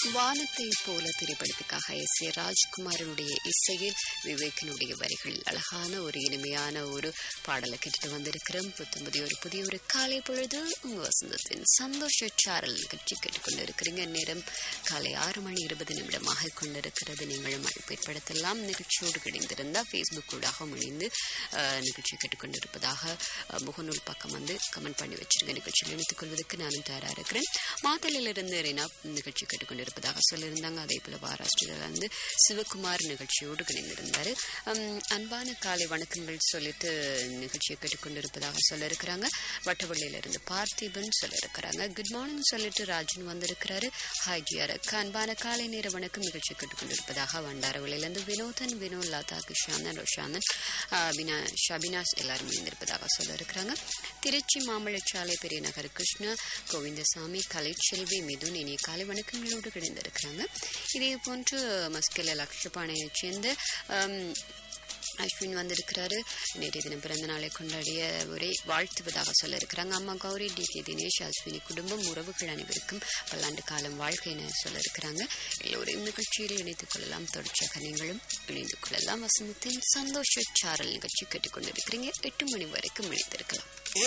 வானத்தை போல திரைப்படத்துக்காக எஸ் ஏ ராஜ்குமாரனுடைய இசையில் விவேக்கினுடைய வரிகளில் அழகான ஒரு இனிமையான ஒரு பாடலை கேட்டுட்டு வந்திருக்கிறோம் புத்தம்புதிய ஒரு புதிய ஒரு காலை பொழுது உங்க வசந்தத்தின் சந்தோஷ சாரல் நிகழ்ச்சி கேட்டுக்கொண்டிருக்கிறீங்க நேரம் காலை ஆறு மணி இருபது நிமிடமாக கொண்டிருக்கிறது நீங்களும் அழைப்பேற்படுத்தலாம் நிகழ்ச்சியோடு கிடைந்திருந்தால் ஃபேஸ்புக் ஊடாக இணைந்து அஹ், நிகழ்ச்சி கேட்டுக்கொண்டிருப்பதாக அஹ், முகநூல் பக்கம் வந்து கமெண்ட் பண்ணி வச்சிருங்க நிகழ்ச்சியில் இணைத்துக் கொள்வதற்கு நானும் தயாராக இருக்கிறேன் மாத்தலிலிருந்து ரீனா நிகழ்ச்சி கேட்டுக்கொண்டிருப்பதாக சொல்லியிருந்தாங்க அதே போல மகாராஷ்டிரிலிருந்து சிவகுமார் நிகழ்ச்சியோடு இணைந்திருந்தார் உம், அன்பான காலை வணக்கங்கள் சொல்லிட்டு நிகழ்ச்சியை கேட்டுக்கொண்டிருப்பதாக சொல்லியிருக்கிறாங்க வட்டவள்ளியிலிருந்து பார்த்திபன் சொல்லியிருக்கிறாங்க குட் மார்னிங் சொல்லிட்டு ராஜன் வந்திருக்கிறாரு ஹாய் ஜிஆர் அன்பான காலை நேர வணக்கம் நிகழ்ச்சி கேட்டுக்கொண்டிருப்பதாக வண்டாரவளையிலிருந்து வினோதன் வினோ லதா கிஷானன் ரோஷானன் ஆஹ், வினா ஷபினாஸ் எல்லாரும் இணைந்திருப்பதாக சொல்லியிருக்கிறாங்க திருச்சி மாம்பழச்சாலை பெரிய நகர் கிருஷ்ணா கோவிந்தசாமி கலைச்செல்வி மிதுன் இனிய காலை வணக்கங்களோடு கிடைந்திருக்கிறாங்க இதே போன்று மஸ்கெல லக்ஷபானையைச் சேர்ந்த ஆம், அஸ்வின் வந்திருக்கிறாரு நேற்றைய தினம் பிறந்த நாளை கொண்டாடிய ஒரே வாழ்த்துவதாக சொல்ல இருக்கிறாங்க அம்மா கௌரி டி கே தினேஷ் அஸ்வினி குடும்பம் உறவுகள் அனைவருக்கும் பல்லாண்டு காலம் வாழ்க்கை என சொல்ல இருக்கிறாங்க எல்லோரையும் நிகழ்ச்சியில் இணைத்துக் கொள்ளலாம் தொடர்ச்சியாக நீங்களும் இணைந்து கொள்ளலாம் வசந்தத்தின் சந்தோஷ சாரல் நிகழ்ச்சி கேட்டுக்கொண்டிருக்கிறீங்க எட்டு மணி வரைக்கும் இணைந்திருக்கலாம்